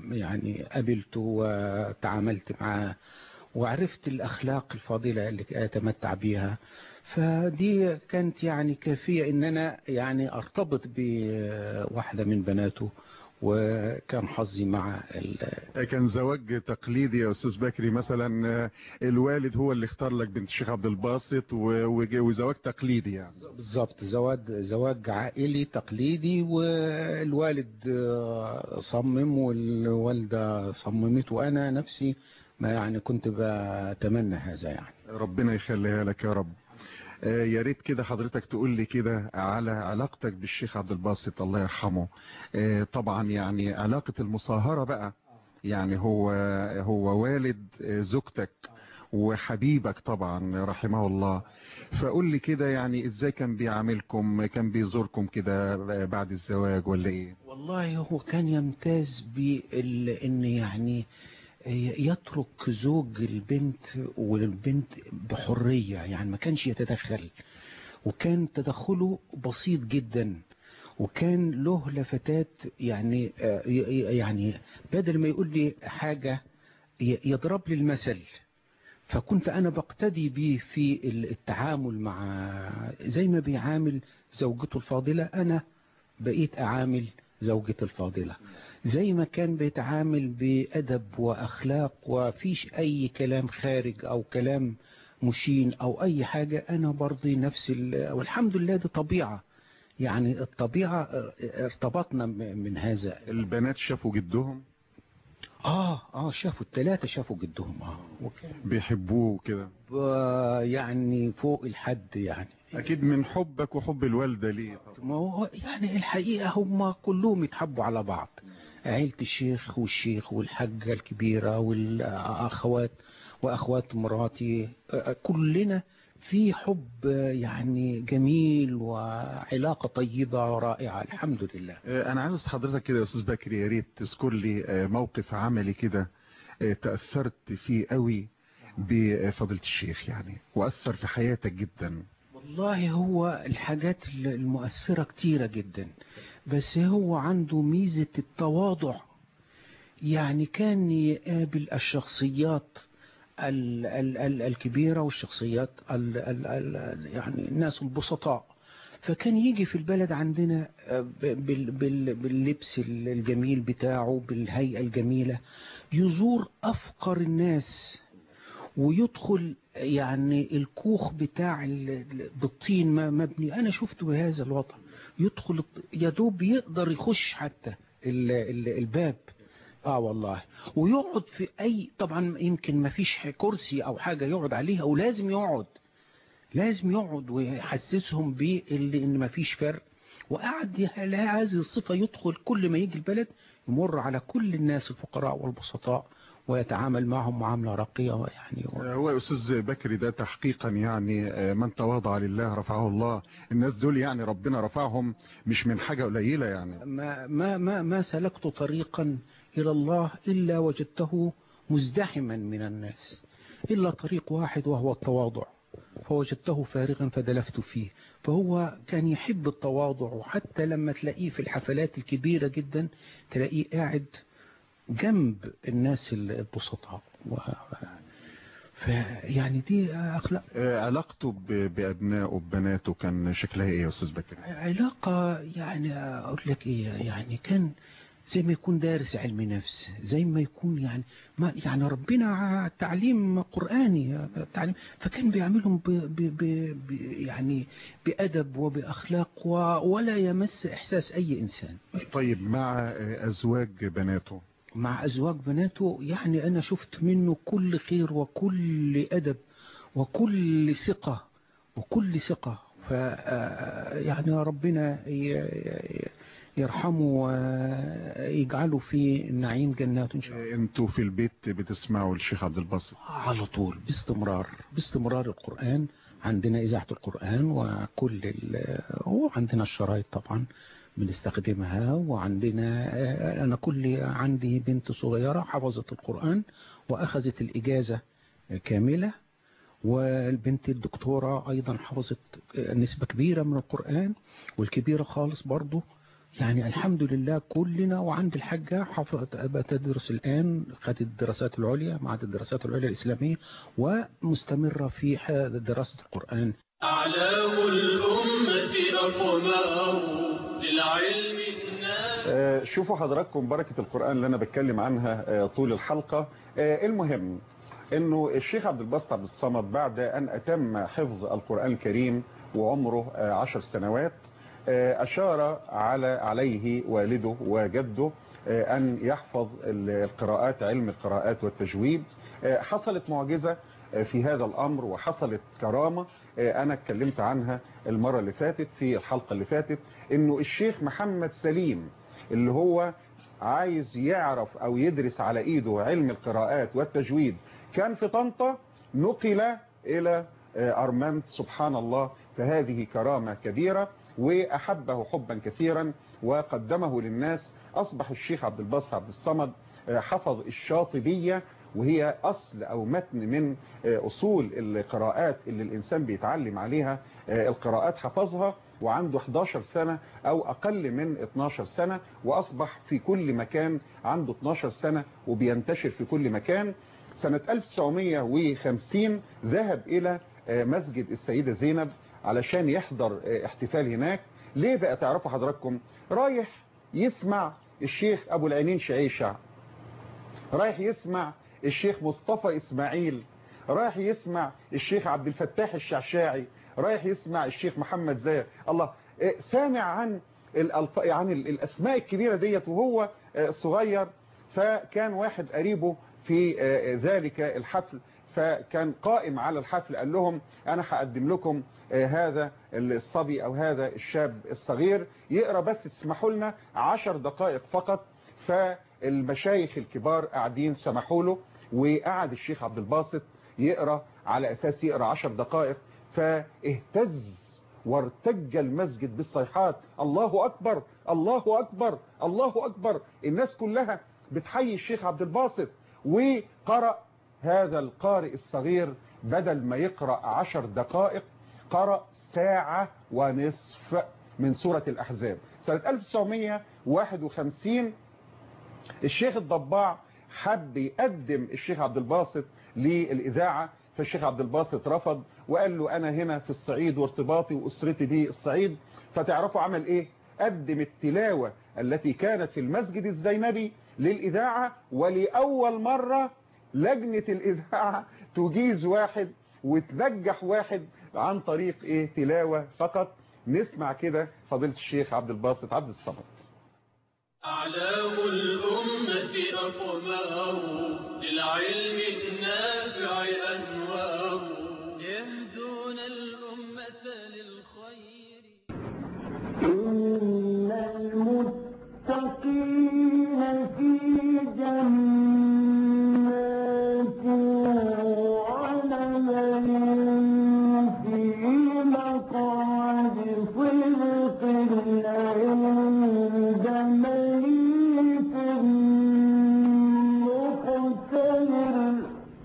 يعني قابلته وتعاملت معاه وعرفت الأخلاق الفاضلة اللي أتمتع بيها فدي كانت يعني كافية ان انا يعني ارتبط بواحدة من بناته وكان حظي مع ال... كان زواج تقليدي يا استاذ بكري مثلا الوالد هو اللي اختار لك بنت الشيخ عبد الباسط و- وج- وزواج تقليدي يعني بالظبط زواج زواج عائلي تقليدي والوالد آه، صمم والوالدة صممت وانا نفسي ما يعني كنت بتمنى هذا يعني ربنا يخليها لك يا رب آه، يا ريت كده حضرتك تقول لي كده على علاقتك بالشيخ عبد الباسط الله يرحمه آه، طبعا يعني علاقة المصاهرة بقى يعني هو هو والد آه، زوجتك وحبيبك طبعا رحمه الله فقول لي كده يعني ازاي كان بيعاملكم كان بيزوركم كده بعد الزواج ولا ايه والله هو كان يمتاز بان يعني يترك زوج البنت والبنت بحرية يعني ما كانش يتدخل وكان تدخله بسيط جدا وكان له لفتات يعني آه، يعني بدل ما يقول لي حاجة ي- يضرب لي المثل فكنت أنا بقتدي به في التعامل مع زي ما بيعامل زوجته الفاضلة أنا بقيت أعامل زوجتي الفاضلة زي ما كان بيتعامل بأدب وأخلاق وفيش أي كلام خارج أو كلام مشين أو أي حاجة أنا برضي نفس ال- والحمد لله دي طبيعة يعني الطبيعة ارتبطنا م- من هذا البنات شافوا جدهم آه آه شافوا الثلاثة شافوا جدهم آه بيحبوه كده ب- يعني فوق الحد يعني اكيد من حبك وحب الوالدة ليه ما هو يعني الحقيقة هم كلهم يتحبوا على بعض عيلة الشيخ والشيخ والحاجة الكبيرة والأخوات وأخوات مراتي آه، كلنا في حب آه، يعني جميل وعلاقة طيبة رائعة الحمد لله آه، انا عاوز حضرتك كده يا استاذ بكري يا ريت تذكر لي آه، موقف عملي كده آه، تأثرت فيه قوي بفضيلة الشيخ يعني وأثر في حياتك جدا والله هو الحاجات المؤثرة كتيرة جدا بس هو عنده ميزة التواضع يعني كان يقابل الشخصيات ال ال ال الكبيرة والشخصيات ال ال ال يعني الناس البسطاء فكان يجي في البلد عندنا آه، ب- بال بال باللبس الجميل بتاعه بالهيئة الجميلة يزور أفقر الناس ويدخل يعني الكوخ بتاع ال- ال- بالطين ما مبني انا شفته بهذا الوضع يدخل يا دوب يقدر يخش حتى ال- ال- الباب اه والله ويقعد في اي طبعا يمكن ما فيش كرسي او حاجة يقعد عليها ولازم يقعد لازم يقعد ويحسسهم باللي ان ما فيش فرق وقعد يه- لها هذه الصفة يدخل كل ما يجي البلد يمر على كل الناس الفقراء والبسطاء ويتعامل معهم معاملة راقية يعني آه، هو يا أستاذ بكري ده تحقيقا يعني آه، من تواضع لله رفعه الله الناس دول يعني ربنا رفعهم مش من حاجة قليلة يعني ما ما ما ما سلكت طريقا إلى الله إلا وجدته مزدحما من الناس إلا طريق واحد وهو التواضع فوجدته فارغا فدلفت فيه فهو كان يحب التواضع وحتى لما تلاقيه في الحفلات الكبيرة جدا تلاقيه قاعد جنب الناس البسطاء و... فيعني دي أخلاق آه، علاقته ب- بأبنائه وبناته كان شكلها إيه يا أستاذ بكري علاقة يعني أقول لك إيه يعني كان زي ما يكون دارس علم نفس زي ما يكون يعني ما يعني ربنا تعليم قرآني تعليم فكان بيعملهم ب ب ب ب يعني بأدب وبأخلاق و- ولا يمس إحساس أي إنسان طيب مع آه، أزواج بناته مع أزواج بناته يعني أنا شفت منه كل خير وكل أدب وكل ثقة وكل ثقة ف يعني ربنا ي- ي- يرحمه ويجعله في نعيم جنات إن شاء الله انتوا في البيت بتسمعوا الشيخ عبد الباسط على طول باستمرار باستمرار القرآن عندنا إذاعة القرآن وكل ال- وعندنا الشرايط طبعا بنستخدمها وعندنا أنا كل عندي بنت صغيرة حفظت القرآن وأخذت الإجازة كاملة والبنت الدكتورة أيضا حفظت نسبة كبيرة من القرآن والكبيرة خالص برضو يعني الحمد لله كلنا وعند الحاجة حفظت تدرس الآن خدت الدراسات العليا معهد الدراسات العليا الإسلامية ومستمرة في دراسة القرآن أعلام الأمة أقمار للعلم النافع آه، شوفوا حضراتكم بركة القرآن اللي أنا بتكلم عنها آه، طول الحلقة آه، المهم انه الشيخ عبد الباسط عبد الصمد بعد ان اتم حفظ القرآن الكريم وعمره آه، عشر سنوات آه، اشار على عليه والده وجده آه، ان يحفظ ال- القراءات علم القراءات والتجويد آه، حصلت معجزة آه، في هذا الامر وحصلت كرامة آه، انا اتكلمت عنها المرة اللي فاتت في الحلقة اللي فاتت انه الشيخ محمد سليم اللي هو عايز يعرف او يدرس على ايده علم القراءات والتجويد كان في طنطا نقل الى آه، ارمنت سبحان الله فهذه كرامة كبيرة واحبه حبا كثيرا وقدمه للناس اصبح الشيخ عبد الباسط عبد الصمد آه، حفظ الشاطبية وهي اصل او متن من آه، اصول القراءات اللي الانسان بيتعلم عليها آه، القراءات حفظها وعنده 11 سنة او اقل من 12 سنة واصبح في كل مكان عنده 12 سنة وبينتشر في كل مكان سنة 1950 ذهب الى آه، مسجد السيدة زينب علشان يحضر آه، احتفال هناك ليه بقى تعرفوا حضراتكم رايح يسمع الشيخ ابو العينين شعيشع رايح يسمع الشيخ مصطفى اسماعيل رايح يسمع الشيخ عبد الفتاح الشعشاعي رايح يسمع الشيخ محمد زاهر الله إيه، سامع عن الألف... عن ال- الاسماء الكبيرة ديت وهو آه، صغير فكان واحد قريبه في آه، ذلك الحفل فكان قائم على الحفل قال لهم انا هقدم لكم آه، هذا الصبي او هذا الشاب الصغير يقرا بس تسمحوا لنا عشر دقائق فقط فالمشايخ الكبار قاعدين سمحوا له وقعد الشيخ عبد الباسط يقرا على اساس يقرا عشر دقائق فاهتز وارتج المسجد بالصيحات الله اكبر الله اكبر الله اكبر الناس كلها بتحيي الشيخ عبد الباسط وقرأ هذا القارئ الصغير بدل ما يقرأ عشر دقائق قرأ ساعة ونصف من سورة الأحزاب سنة 1951 الشيخ الضباع حب يقدم الشيخ عبد الباسط للإذاعة فالشيخ عبد الباسط رفض وقال له أنا هنا في الصعيد وارتباطي وأسرتي دي الصعيد فتعرفوا عمل إيه قدم التلاوة التي كانت في المسجد الزينبي للإذاعة ولأول مرة لجنة الإذاعة تجيز واحد وتنجح واحد عن طريق إيه تلاوة فقط نسمع كده فضيلة الشيخ عبد الباسط عبد الصمد أعلام الأمة أقمار للعلم النافع أنوار يهدون الأمة للخير إن المتقين في جنات ونهر في مقعد صدق عند مليك مقتدر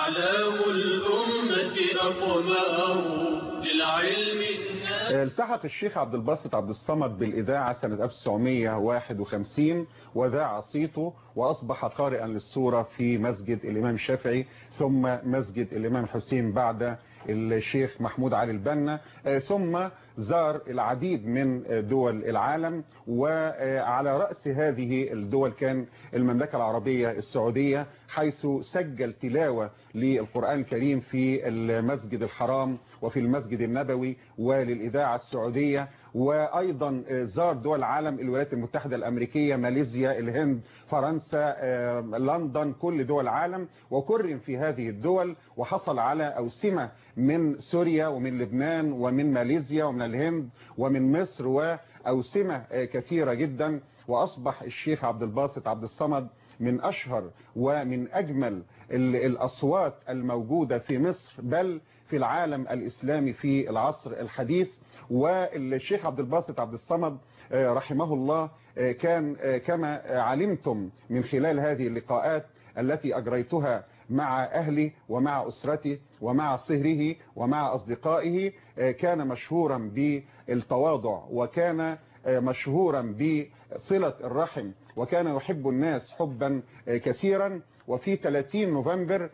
أعلام الأمة أقمار للعلم النافع التحق الشيخ عبد الباسط عبد الصمد بالإذاعة سنة 1951 وذاع صيته وأصبح قارئا للسورة في مسجد الإمام الشافعي ثم مسجد الإمام الحسين بعد الشيخ محمود علي البنا آه، ثم زار العديد من دول العالم وعلى رأس هذه الدول كان المملكة العربية السعودية حيث سجل تلاوة للقرآن الكريم في المسجد الحرام وفي المسجد النبوي وللإذاعة السعودية وأيضا زار دول العالم الولايات المتحدة الأمريكية ماليزيا الهند فرنسا آه، لندن كل دول العالم وكرم في هذه الدول وحصل على أوسمة من سوريا ومن لبنان ومن ماليزيا ومن الهند ومن مصر وأوسمة آه، كثيرة جدا وأصبح الشيخ عبد الباسط عبد الصمد من أشهر ومن أجمل ال- الأصوات الموجودة في مصر بل في العالم الإسلامي في العصر الحديث والشيخ عبد الباسط عبد الصمد آه، رحمه الله آه، كان آه، كما آه، علمتم من خلال هذه اللقاءات التي أجريتها مع أهلي ومع أسرتي ومع صهره ومع أصدقائه آه، كان مشهورا بالتواضع وكان آه، مشهورا بصلة الرحم وكان يحب الناس حبا آه، كثيرا وفي 30 نوفمبر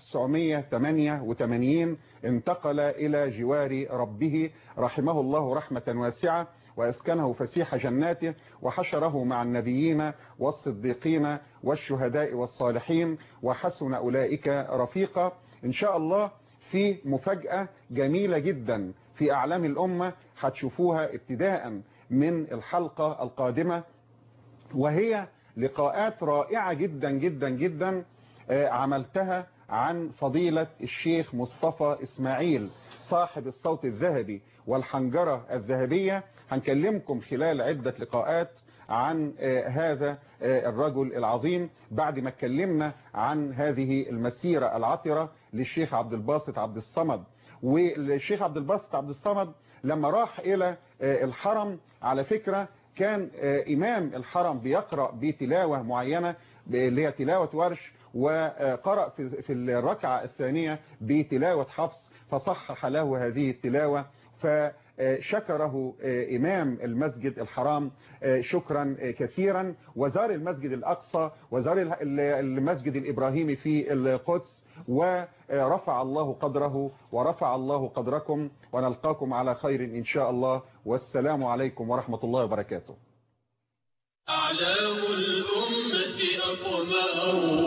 1988 انتقل إلى جوار ربه رحمه الله رحمة واسعة وأسكنه فسيح جناته وحشره مع النبيين والصديقين والشهداء والصالحين وحسن أولئك رفيقا إن شاء الله في مفاجأة جميلة جدا في أعلام الأمة هتشوفوها ابتداء من الحلقة القادمة وهي لقاءات رائعة جدا جدا جدا آه، عملتها عن فضيلة الشيخ مصطفى إسماعيل صاحب الصوت الذهبي والحنجرة الذهبية هنكلمكم خلال عدة لقاءات عن آه، هذا آه، الرجل العظيم بعد ما اتكلمنا عن هذه المسيرة العطرة للشيخ عبد الباسط عبد الصمد والشيخ عبد الباسط عبد الصمد لما راح إلى آه، الحرم على فكرة كان آه، إمام الحرم بيقرأ بتلاوة معينة اللي هي تلاوة ورش وقرأ في في الركعة الثانية بتلاوة حفص فصحح له هذه التلاوة فشكره آه، إمام المسجد الحرام آه، شكرا آه، كثيرا وزار المسجد الأقصى وزار ال- ال- المسجد الإبراهيمي في القدس ورفع الله قدره ورفع الله قدركم ونلقاكم على خير إن شاء الله والسلام عليكم ورحمة الله وبركاته أعلام الأمة أقمار